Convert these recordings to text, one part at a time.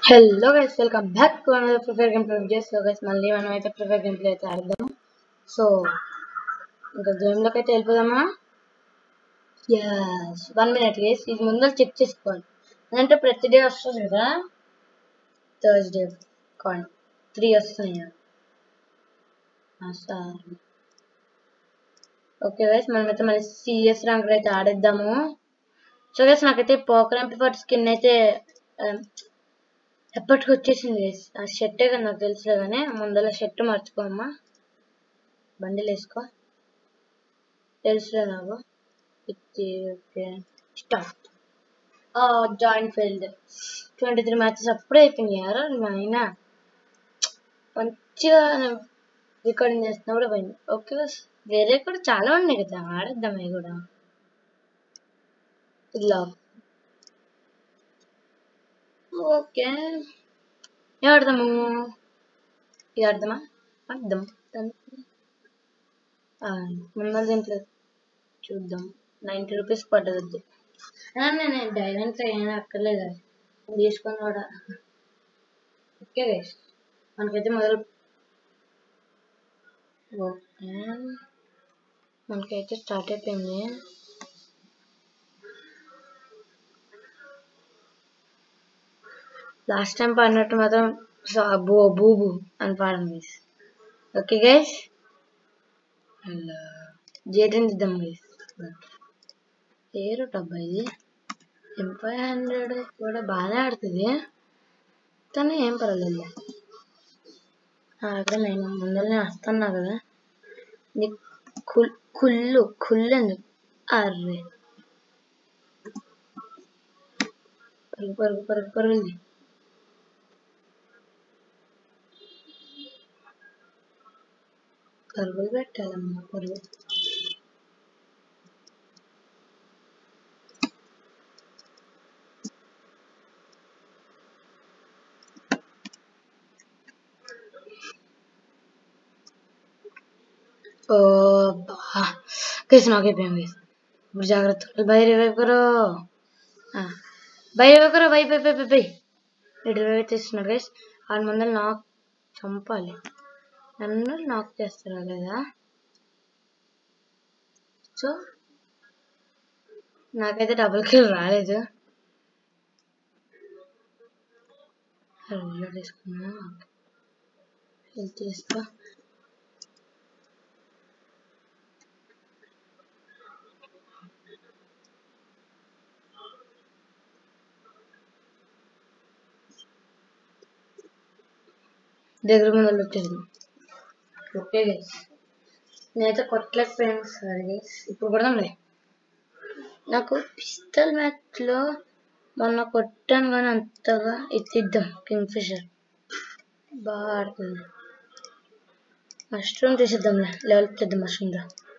Hello guys welcome back to another free fire game play Vijay so guys మళ్ళీ మనం అయితే prefer game play అయితే ఆడదాం సో ఇంకా గేమ్లోకి అయితే వెళ్ళిపోదామా ఎస్ వన్ మినిట్ గైస్ ఇది ముందర చెక్ చేసుకోవాలి అంటే ప్రతి డే వస్తుంది కదా థర్స్డే కాయిన్ త్రీ వస్తున్నాయి సార్ ఓకే గైస్ మనమైతే మళ్ళీ సీరియస్ ర్యాంక్ అయితే ఆడేద్దాము సో గైస్ నాకైతే పోకర్ ఎంపీ స్కిన్ అయితే ఆ, ఎప్పటికి వచ్చేసింది guys. ఆ షర్టే కదా నాకు తెలుసులే కానీ ముందర షర్ట్ మర్చిపోమ్మా బండిలు వేసుకో తెలుసులే నాకు ఇది okay start joint field twenty three matches అప్పుడే అయిపోయినాయి యారా అయినా మంచిగా రికార్డింగ్ చేస్తున్నప్పుడు పోయింది ఓకే వేరే కూడా చాలా ఉన్నాయి కదా ఆడేద్దాం అవి కూడా ఇలా ఓకే ఏం ఆడదాము ఇది ఆడదామా ఆడదాం ముందు దీంట్లో చూద్దాం నైంటీ రూపీస్ పడ్డది నేను డైమండ్స్ ఏమీ అక్కర్లేదు తీసుకొని కూడా ఓకే గైస్ మనకైతే మొదలు ఓకే మనకైతే స్టార్ట్ అయిపోయింది లాస్ట్ టైం పాడినట్టు మాత్రం బూ బూబు అని పాడండి గైస్ ఓకే గైస్ అలా జేటన్ దిద్దాం గైస్ పేరు డబ్బా ఇది ఫైవ్ హండ్రెడ్ కూడా బాగానే ఆడుతుంది తను ఏం పర్వాలేదు అక్కడ నేను ముందరనే వస్తున్నా కదా నీ కుల్ కుళ్ళు కుళ్ళు ఎందుకు అర్రే పరుగు పరుగు పరుగు పరుగుంది పరుగులు పెట్టాలమ్మా పరుగు ఓ బా కేసు నాకైపోయాం కేసు ఇప్పుడు జాగ్రత్త బయట వైపుకరో బయట వైపుకరో bye bye bye bye bye ఇటు వైపు తీస్తున్నాడు గైస్ ఆడ ముందర నాకు చంపాలి నన్ను నాకు చేస్తారా లేదా సో నాకైతే డబుల్ కిల్ రాలేదు అలా తీసుకున్నా హెల్త్ తీసుకో దగ్గర ముందర వచ్చేది ఓకే గైస్ నేనైతే కొట్టలేకపోయాను సారీ గైస్ ఇప్పుడు కొడదాంలే నాకు పిస్తల్ మ్యాచ్లో మొన్న కొట్టాను కానీ అంతగా ఎత్తిద్దాం కింగ్ ఫిషర్ బాగా ఆడుతుంది మష్రూమ్ తీసిద్దాంలే లెవెల్ తెద్దాం మష్రూమ్లో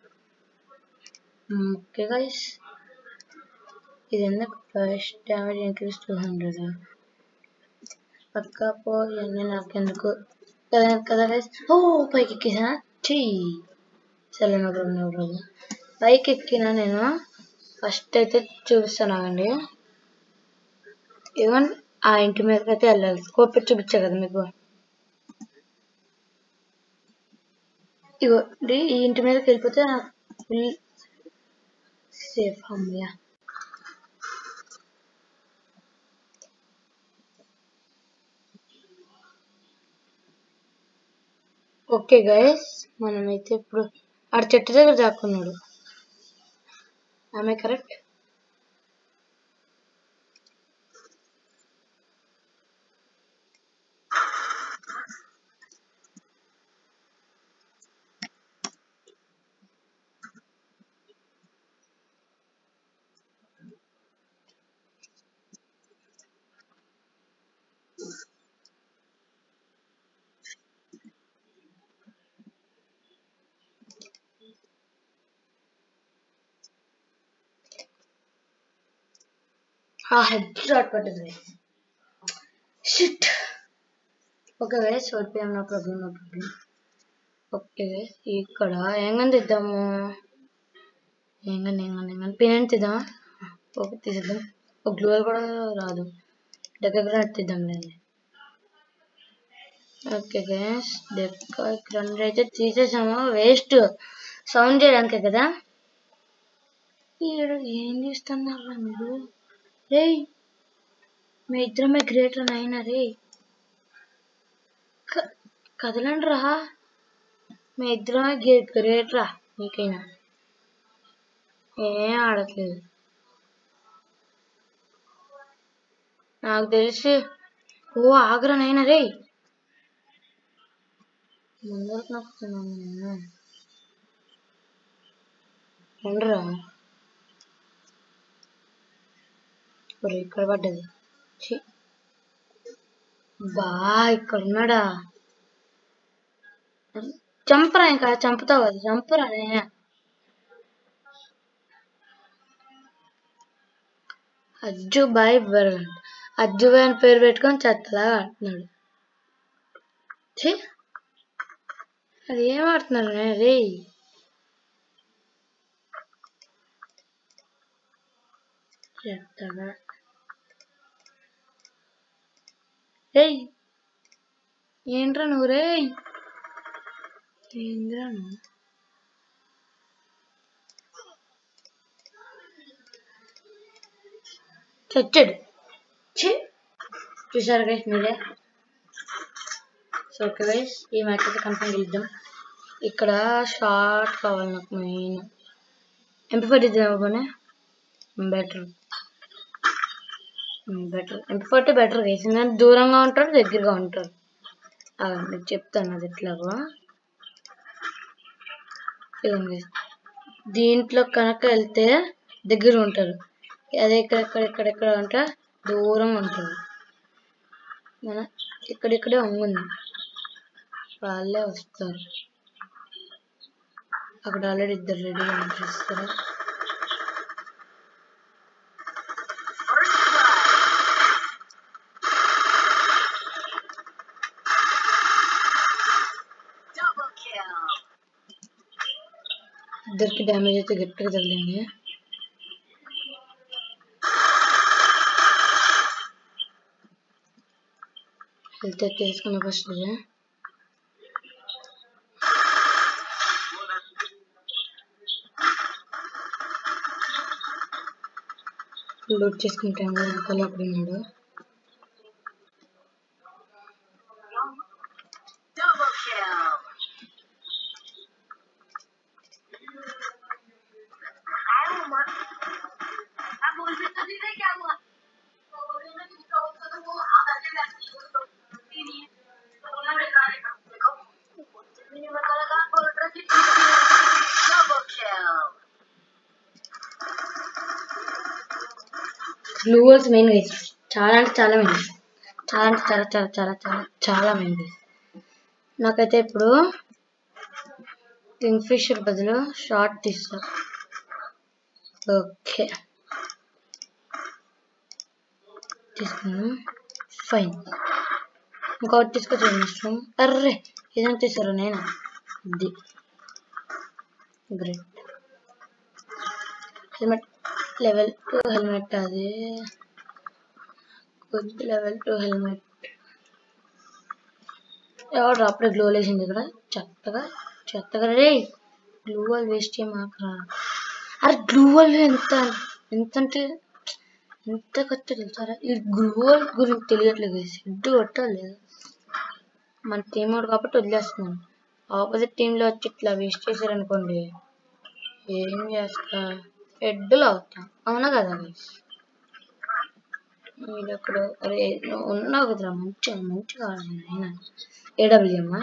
ఓకే గైస్ ఇది ఎందుకు first damage increase two hundred పక్కా పో ఇవన్నీ నాకెందుకు కదా కదా గైస్ ఓ పైకి ఎక్కేసా చీ సరే నో ప్రాబ్లం నో ప్రాబ్లం పైకి ఎక్కినా నేను ఫస్ట్ అయితే చూపిస్తాను ఆగండి ఈవెన్ ఆ ఇంటి మీదకి అయితే వెళ్ళాలి స్కోప్ పెట్టి చూపించా కదా మీకు ఇగో ఇది ఈ ఇంటి మీదకి వెళ్ళిపోతే ఫుల్ సేఫ్ అమ్మయ్య ఓకే గైస్ మనమైతే ఇప్పుడు ఆడ చెట్టు దగ్గర దాక్కున్నాడు ఆమె కరెక్ట్ ఆ హెడ్ షాట్ పట్టింది షిట్ ఓకే గైస్ ఓడిపోయాం no problem no problem okay guys ఇక్కడ ఏంగని తెద్దాము ఏంగని ఏంగని ఏంగని పిన్ తెద్దామా ఓకే తీసేద్దాం ఒక గ్లూవల్ కూడా రాదు దగ్గర కూడా తెద్దాం లేండి ఓకే గైస్ రెండు అయితే తీసేసాము వేస్ట్ సౌండ్ చేయడానికే కదా ఈడ ఏం చేస్తున్నారా మీరు రేయ్ మీ ఇద్దరమే గ్రేట్ అయినా రే క- కదలండి రా మీ ఇద్దరమే గ్రేట్ రా మీకైనా ఏం ఆడట్లేదు నాకు తెలిసి ఓ ఆగ్రా నైనా రే ముందరకు నొక్కుతున్నాను నేను ఉండరా ఒరేయ్, ఇక్కడ పడ్డది ఛీ. బా ఇక్కడ ఉన్నాడా చంపరా ఇంకా చంపుతావు అది చంపరా నేనే అజ్జు బాయ్ బర్గన్ అజ్జు బాయ్ అని పేరు పెట్టుకొని చెత్తలాగా ఆడుతున్నాడు ఛీ అది ఏం ఆడుతున్నారు రే చెత్తగా ఏయ్ ఏంట్రా నువ్వు రే ఏంద్రా నువ్వు చచ్చాడు ఛీ చూసారు గైస్ మీరే సో ఓకే గైస్ ఈ మ్యాచ్ అయితే కన్ఫర్మ్ గెలుద్దాం ఇక్కడ షార్ట్ కావాలి నాకు మెయిన్ ఎంపీ ఫోర్ ఇద్దాం పోనీ better better MP forty better guys ఎందుకంటే దూరంగా ఉంటారు దగ్గరగా ఉంటారు ఆ, మీకు చెప్తాను అది ఎట్లాగో ఇదిగోండి guys. దీంట్లో కనుక వెళ్తే దగ్గర ఉంటారు అదే ఇక్కడ ఇక్కడ ఇక్కడ ఇక్కడ ఉంటే దూరంగా ఉంటారు మన ఇక్కడిక్కడే ఉంది వాళ్ళే వస్తారు అక్కడ ఆల్రెడీ ఇద్దరు రెడీగా అనిపిస్తారు Double kill. ఇద్దరికి డ్యామేజ్ అయితే గట్టిగా తగిలింది హెల్త్ అయితే తీసుకున్న ఫస్ట్ లోడ్ చేసుకుంటాం వెనకాల అక్కడ ఉన్నాడు Double kill. Double kill. Blue walls main guys చాలా అంటే చాలా మెయిన్ చాలా అంటే చాలా చాలా చాలా చాలా చాలా మెయిన్ గైస్ నాకైతే ఇప్పుడు కింగ్ ఫిషర్ బదులు షార్ట్ తీస్తా ఓకే తీసుకున్నాను ఫైన్ ఇంకొకటి తీసుకొచ్చి మష్రూమ్ అర్రే ఇదంతా తీసారు నేను ఇది great helmet level two helmet అది కొద్ది లెవెల్ టూ హెల్మెట్ ఎవరు అప్పుడే గ్లో వేసింది ఇక్కడ చెత్తగా చెత్తగా రే గ్లూ వాల్ వేస్ట్ చేయమాకరా అరే గ్లూ వాల్ ఎంత ఎంత అంటే ఎంత ఖర్చు తెలుసారా ఈ గ్లూ వాల్ గురించి తెలియట్లేదు సిడ్డు కొట్టలేదు మన టీం వాడు కాబట్టి వదిలేస్తున్నాను ఆపోజిట్ టీంలో వచ్చి ఇట్లా వేస్ట్ చేశారనుకోండి ఏం చేస్తా ఎడ్డులు అవుతా అవునా కదా guys? వీడు అక్కడ అరే నువ్వు ఉన్నావు కదరా మంచిగా మంచిగా ఆయన ఏడబ్ల్యూఎమ్మా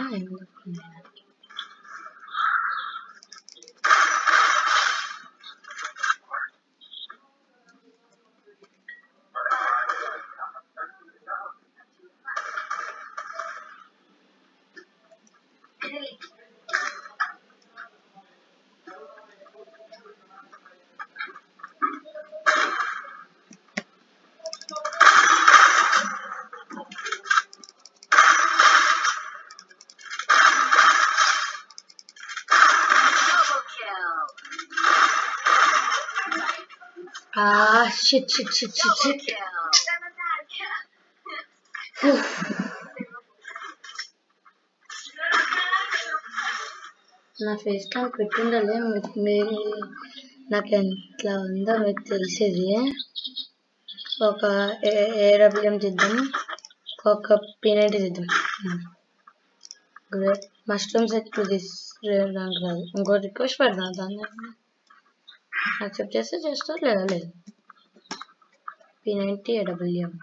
Double kill. ఆ shit shit shit shit Double shit kill. నా ఫేస్ క్యామ్ పెట్టుండాలి మీకు మీరు నాకు ఎంత ఉందో మీకు తెలిసేది ఒక ఏడబ్ల్యూఎం తీద్దాం ఒక పీనైట్ తీద్దాం గ్రేట్ మష్రూమ్స్ ఎప్పుడు తీసుకురావడానికి రాదు ఇంకో రిక్వెస్ట్ పెడదాం దాన్ని యాక్సెప్ట్ చేస్తే చేస్తారు లేదా లేదు పీ నైంటీ ఏడబ్ల్యూఎం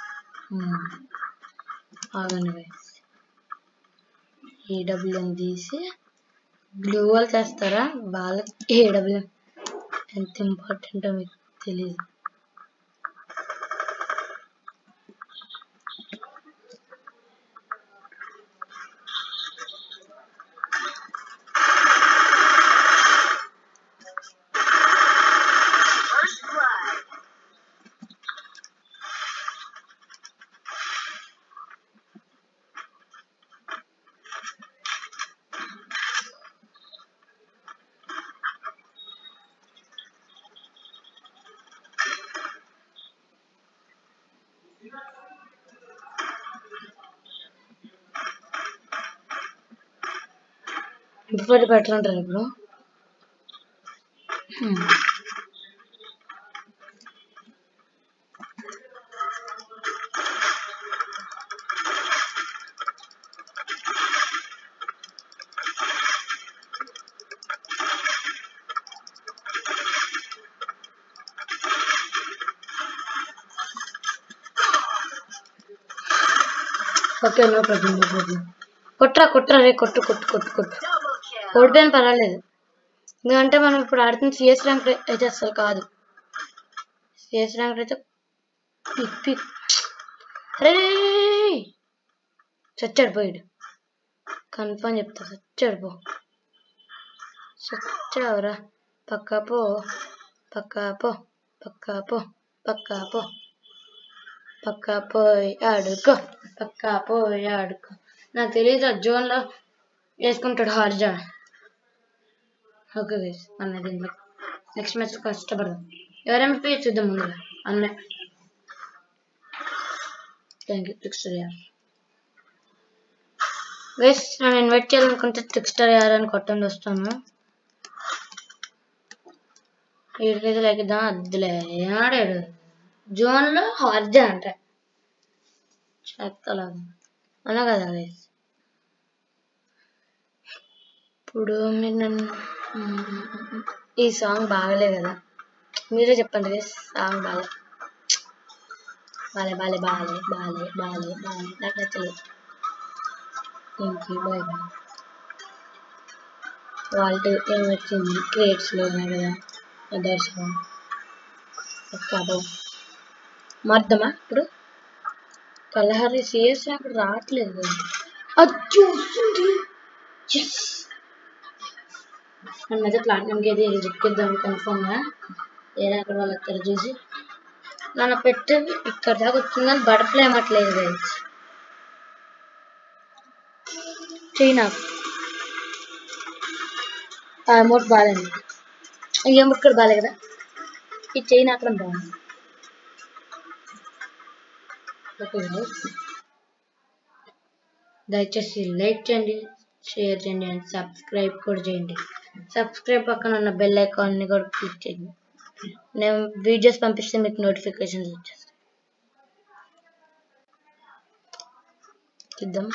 ఆగండి guys. ఏడబ్ల్యూఎం తీసి బ్లూ వాల్ చేస్తారా వాళ్ళకి ఏడబ్ల్యూఎం ఎంత ఇంపార్టెంటో మీకు తెలియదు First blood. ఇంటిపట్టి పెట్టాలంటారు ఇప్పుడు hmm. Okay no problem no problem కొట్రా కొట్రా రే కొట్టు కొట్టు కొట్టు కొట్టు Double kill. ఓడిపోయిన పర్వాలేదు ఎందుకంటే మనం ఇప్పుడు ఆడుతున్న సిఎస్ ర్యాంక్ అయితే అసలు కాదు సిఎస్ ర్యాంక్ అయితే పిక్ పిక్ అరే చచ్చాడు పోయాడు కన్ఫర్మ్ చెప్తా చచ్చాడు పో చచ్చావురా పక్కా పో పక్కా పో పక్కా పో పక్కా పో పక్కా పోయి ఆడుకో పక్కా పోయి ఆడుకో నాకు తెలియదు ఆ జోన్లో వేసుకుంటాడు హార్జా ఓకే గైస్ అన్న దీంట్లో నెక్స్ట్ మ్యాచ్ కష్టపడదాం ఎవరైనా పే చూద్దాం ముందుగా అన్న థ్యాంక్ యూ ట్రిక్స్టర్ యార్ గైస్ నన్ను ఇన్వైట్ చేయాలనుకుంటే ట్రిక్స్టర్ యార్ అని కొట్టండి వస్తాను వీడికైతే లైక్ ఇద్దాం అద్దులే ఏడాడు జోన్లో హార్జా అంట చెత్తలాగా అవునా కదా గైస్ ఇప్పుడు మీరు నన్ను మ్మ్. ఈ సాంగ్ బాగలే కదా మీరే చెప్పండి గైస్ సాంగ్ బాగా బాలే బాలే బాలే బాలే బాలే బాలే నాకు నచ్చలేదు థ్యాంక్ యూ బాయ్ బాయ్ వాళ్ళు ఏం వచ్చింది క్రియేట్స్లో ఉన్నాయి కదా దర్శనం కాదు మర్దమా ఇప్పుడు కలహరి సిఎస్ అక్కడ రావట్లేదు కదా. అది వస్తుంది Yes. మనం అయితే ప్లాటినంకి అయితే చెక్కిద్దాం కన్ఫర్మ్గా ఏదో అక్కడ వాళ్ళు అక్కడ చూసి నన్ను పెట్టి ఇక్కడ దాకా వచ్చింది కానీ బటర్ఫ్లై అమ్మట్లేదు గైస్ చైనా ఆ అమౌంట్ బాగాలేదు ఈ అమౌంట్ కూడా బాగాలేదు కదా ఈ చైన్ అక్కడ బాగుంది ఓకే guys. దయచేసి లైక్ చేయండి షేర్ చేయండి అండ్ సబ్స్క్రైబ్ కూడా చేయండి సబ్స్క్రైబ్ పక్కన ఉన్న బెల్ ఐకాన్ని కూడా క్లిక్ చేయండి నేను వీడియోస్ పంపిస్తే మీకు నోటిఫికేషన్స్ వచ్చేస్తాయి చూద్దాం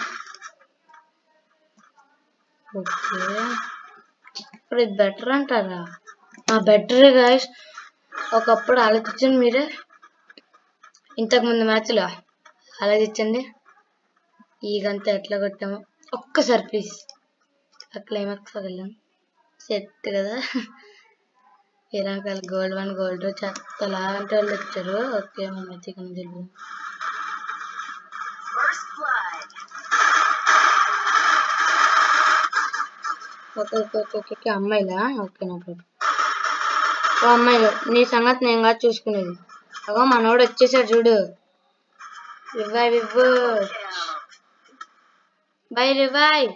ఓకే ఇప్పుడు ఇది బెటర్ అంటారా ఆ బెటరే గాయస్ ఒకప్పుడు ఆలోచించండి మీరే ఇంతకుముందు మ్యాచ్లో ఆలోచించండి ఈగంతా ఎట్లా కొట్టామో ఒక్కసారి ప్లీజ్ ఆ క్లైమాక్స్ వెళ్ళాం సెట్ కదా ఏ రకాల గోల్డ్ వన్ గోల్డ్ టూ చెత్తలా అంటే వాళ్ళు వచ్చారు ఓకే మేమైతే ఇక్కడ తెలియదు First blood. Okay okay okay okay okay అమ్మాయిలా ఓకే నా ప్రాబ్లం ఓ అమ్మాయిలు నీ సంగతి నేను కాదు చూసుకునేది అగో మనోడు వచ్చేసాడు చూడు రివైవ్ ఇవ్వు Kill. బై రివైవ్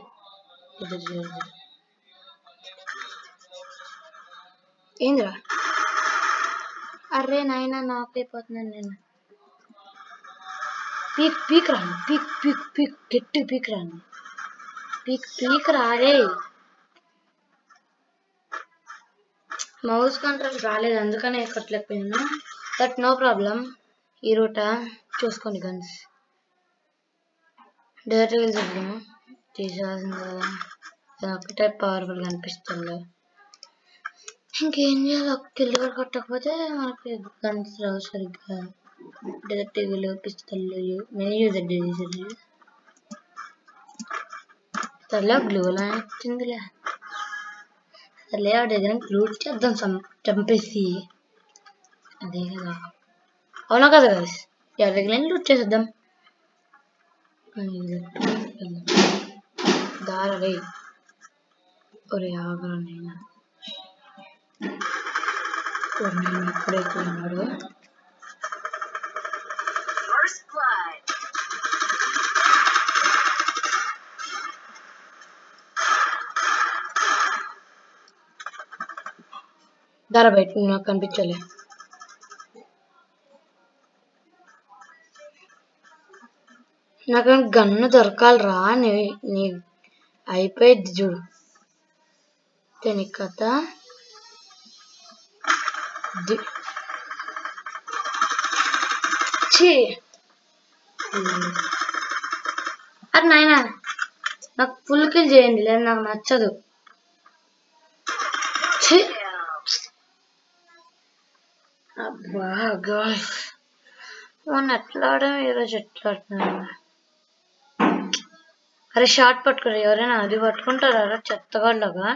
ఏందిరా అరే నాయన నాక్ అయిపోతున్నాను నేను పీక్ పీక్ రాను పీక్ పీక్ పీక్ గట్టి పీక్ రాను పీక్ పీక్ రారే మౌస్ కంట్రోల్ రాలేదు అందుకనే కొట్టలేకపోయాను బట్ నో ప్రాబ్లం ఈ రూట చూసుకోండి గన్స్ డైరెక్ట్గా చూద్దాము తీసేయాల్సింది కదా అది ఒకటే పవర్ఫుల్ కనిపిస్తుంది ఇంకేం చేయాలి ఒక కిల్ కూడా కొట్టకపోతే మనకి గన్స్ రావు సరిగ్గా డైరెక్ట్గా పిస్తలు మెనీ యూజర్ డిజీజెస్ సర్లే గ్లూ వచ్చిందిలే సర్లే ఆ దగ్గర లూట్ చేద్దాం సం- చంపేసి అదే కదా అవునా కదా కదా ఎవరి దగ్గర లూట్ చేసేద్దాం దారే ఒరే ఆగరా నేను ఒరే నేను ఎప్పుడైతే ఉన్నాడు First blood. ధర బయట నాకు కనిపించలే నాకు గన్ను దొరకాలిరా నీ నీ అయిపోయింది చూడు దీని కథ ది- ఛీ అది నాయన నాకు ఫుల్ కిల్ చేయండి లేదు నాకు నచ్చదు ఛీ Kill. అబ్బా గాయ్స్ మొన్న ఎట్లా ఆడాం ఈరోజు ఎట్లా ఆడుతున్నాను అరే షార్ట్ పట్టుకోరు ఎవరైనా అది పట్టుకుంటారా చెత్తగాళ్ళగా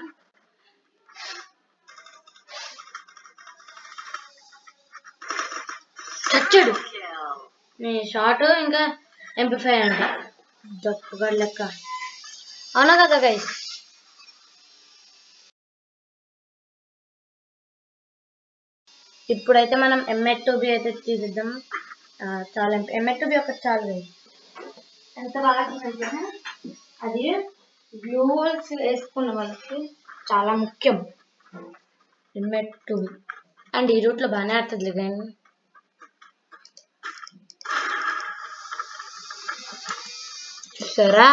చచ్చాడు Kill. నీ షార్ట్ ఇంకా ఎంపీ ఫైవ్ అంట దొక్కగాడు లెక్క అవునా కదా గైస్ ఇప్పుడైతే మనం ఎంఎట్ టూ బి అయితే తీసిద్దాం ఆ, చాలా ఎంఎట్ టూ బి ఒకటి చాలు గైస్ ఎంత బాగా అంటే అది గ్లూవల్స్ వేసుకున్న వాళ్ళకి చాలా ముఖ్యం ఎంఎట్ టూ అండ్ ఈ రూట్లో బాగానే ఆడుతుంది కానీ చూసారా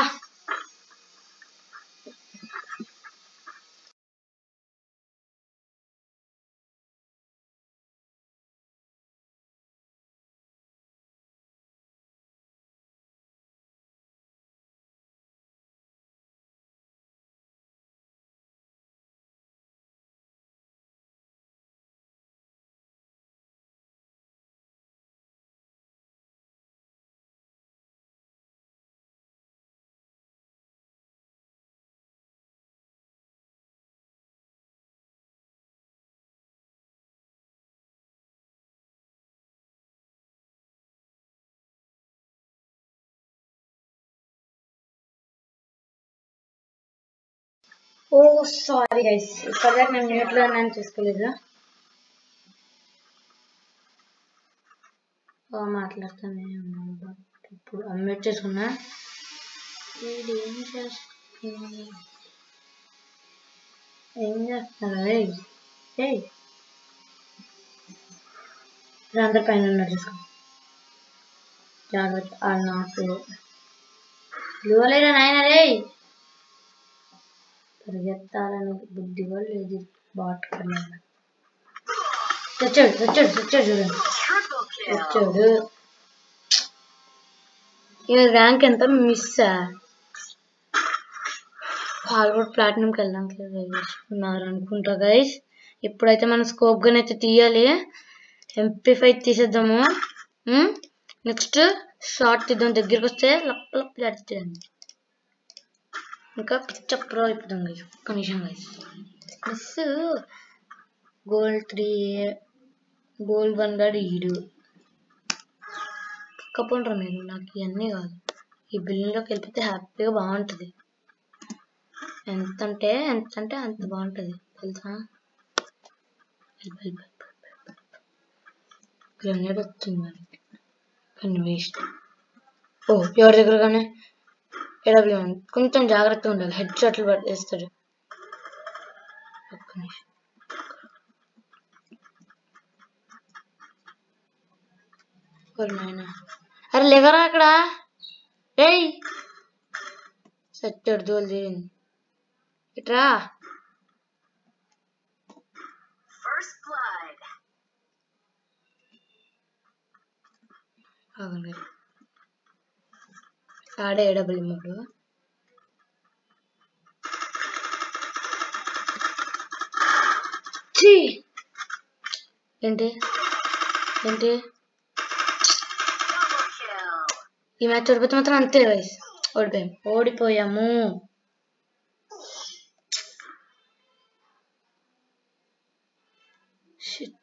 ఓ సారీ గైస్ ఇప్పటిదాకా నేను మ్యూట్లో ఉన్నాను చూసుకోలేదు ఓ మాట్లాడుతానే ఉన్నాను బట్ ఇప్పుడు అన్మ్యూట్ చేసుకున్నా వీడు ఏం చేస్తున్నా ఏం చేస్తున్నారు ఏయ్ ఏయ్ ఇప్పుడు అందరి పైన ఉన్నారు చూసుకో జాగ్రత్త ఆ నాకు లేరా నాయన రేయ్ పరిగెత్తాలని బుద్ధి కూడా లేదు బాట్ కన్నా తెచ్చాడు తెచ్చాడు తెచ్చాడు చూడండి Triple kill. తెచ్చాడు ఈయన ర్యాంక్ ఎంత మిస్ వాళ్ళు కూడా ప్లాటినంకి వెళ్దాం ఉన్నారు అనుకుంటా గైస్ ఇప్పుడైతే మనం స్కోప్ గన్ అయితే తీయాలి ఎంపీ ఫైవ్ తీసేద్దాము నెక్స్ట్ షార్ట్ తీద్దాం దగ్గరికి వస్తే లప్ లప్ చేయండి ఇంకా పిచ్చ ప్రో అయిపోతాం గైస్ ఒక్క నిమిషం guys miss gold three gold one గాడు ఈడు పక్కపోండ్రా మీరు నాకు ఇవన్నీ కాదు ఈ బిల్డింగ్లోకి వెళ్ళిపోతే హ్యాపీగా బాగుంటుంది ఎంత అంటే ఎంత అంటే అంత బాగుంటుంది తెలుసా గ్రనేడ్ వచ్చింది మనకి కానీ వేస్ట్ ఓ ఎవరి దగ్గర కానీ ఏడబ్ల్యూ కొంచెం జాగ్రత్తగా ఉండాలి హెడ్ షాట్లు వేస్తాడు ఒక్క నిమిషం ఓరి నాయనా అరే లేవరా అక్కడ ఏయ్ సచ్చాడు దోలు తీరింది ఇట్రా ఆగండి ఆడే డబుల్ ఇమ్మడు ఛీ! ఏంటి ఏంటి Double kill. ఈ మ్యాచ్ ఓడిపోతే మాత్రం అంతే వయసు ఓడిపోయాం ఓడిపోయాము shit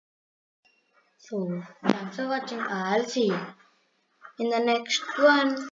so thanks for watching all see in the next one